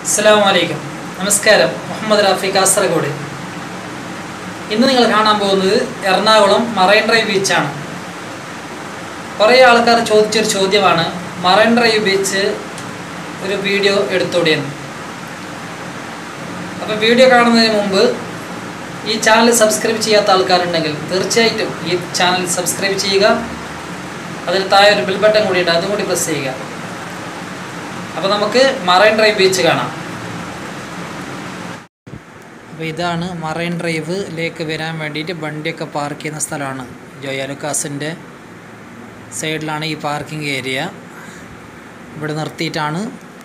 അസ്സലാമു അലൈക്കും നമസ്കാരം മുഹമ്മദ് റാഫി കാസർഗോഡ് ഇന്ന് നിങ്ങൾ കാണാൻ പോകുന്നത് എറണാകുളം മറൈൻ ഡ്രൈവ് ബീച്ചാണ് കുറേ ആൾക്കാർ ചോദിച്ചൊരു ചോദ്യമാണ് മറൈൻ ഡ്രൈവ് ബീച്ച് ഒരു വീഡിയോ എടുത്തോടെയെന്ന് അപ്പോൾ വീഡിയോ കാണുന്നതിന് മുമ്പ് ഈ ചാനൽ സബ്സ്ക്രൈബ് ചെയ്യാത്ത ആൾക്കാരുണ്ടെങ്കിൽ തീർച്ചയായിട്ടും ഈ ചാനൽ സബ്സ്ക്രൈബ് ചെയ്യുക അതിൽ താഴെ ഒരു ബിൽ ബട്ടൺ കൂടിയുണ്ട് അതും കൂടി പ്രസ് ചെയ്യുക അപ്പോൾ നമുക്ക് മറൈൻ ഡ്രൈവ് ബീച്ച് കാണാം അപ്പോൾ ഇതാണ് മറൈൻ ഡ്രൈവിലേക്ക് വരാൻ വേണ്ടിയിട്ട് വണ്ടിയൊക്കെ പാർക്ക് ചെയ്യുന്ന സ്ഥലമാണ് ജോയാലുക്കാസിൻ്റെ സൈഡിലാണ് ഈ പാർക്കിംഗ് ഏരിയ ഇവിടെ നിർത്തിയിട്ടാണ്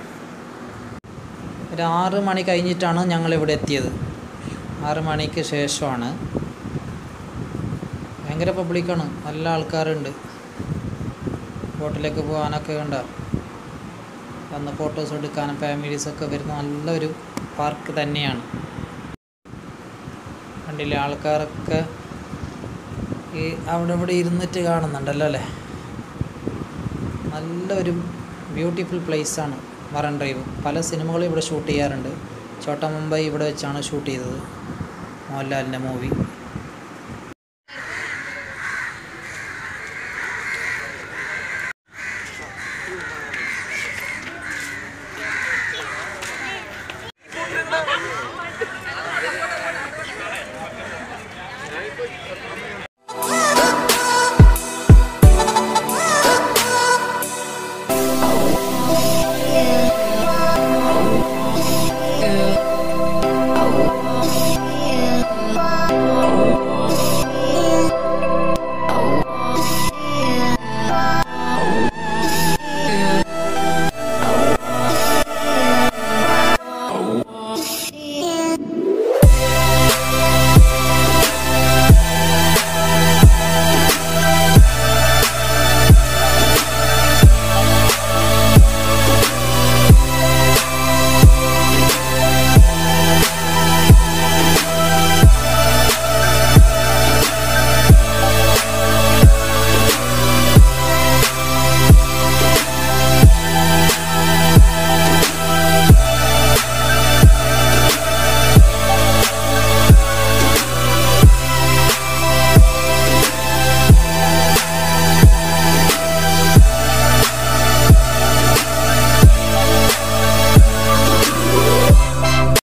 ഒരു ആറ് മണി കഴിഞ്ഞിട്ടാണ് ഞങ്ങളിവിടെ എത്തിയത് ആറ് മണിക്ക് ശേഷമാണ് ഭയങ്കര പബ്ലിക്കാണ് നല്ല ആൾക്കാരുണ്ട് ബോട്ടിലേക്ക് പോകാനൊക്കെ കണ്ട വന്ന് ഫോട്ടോസ് എടുക്കാനും ഫാമിലീസൊക്കെ വരുന്ന നല്ലൊരു പാർക്ക് തന്നെയാണ് കണ്ടില്ലേ ആൾക്കാരൊക്കെ ഈ അവിടെ ഇവിടെ ഇരുന്നിട്ട് കാണുന്നുണ്ടല്ലോ അല്ലേ നല്ലൊരു ബ്യൂട്ടിഫുൾ ആണ് മറൻ ഡ്രൈവ് പല സിനിമകളും ഇവിടെ ഷൂട്ട് ചെയ്യാറുണ്ട് ചോട്ട മുംബൈ ഇവിടെ വെച്ചാണ് ഷൂട്ട് ചെയ്തത് മോഹൻലാലിൻ്റെ മൂവി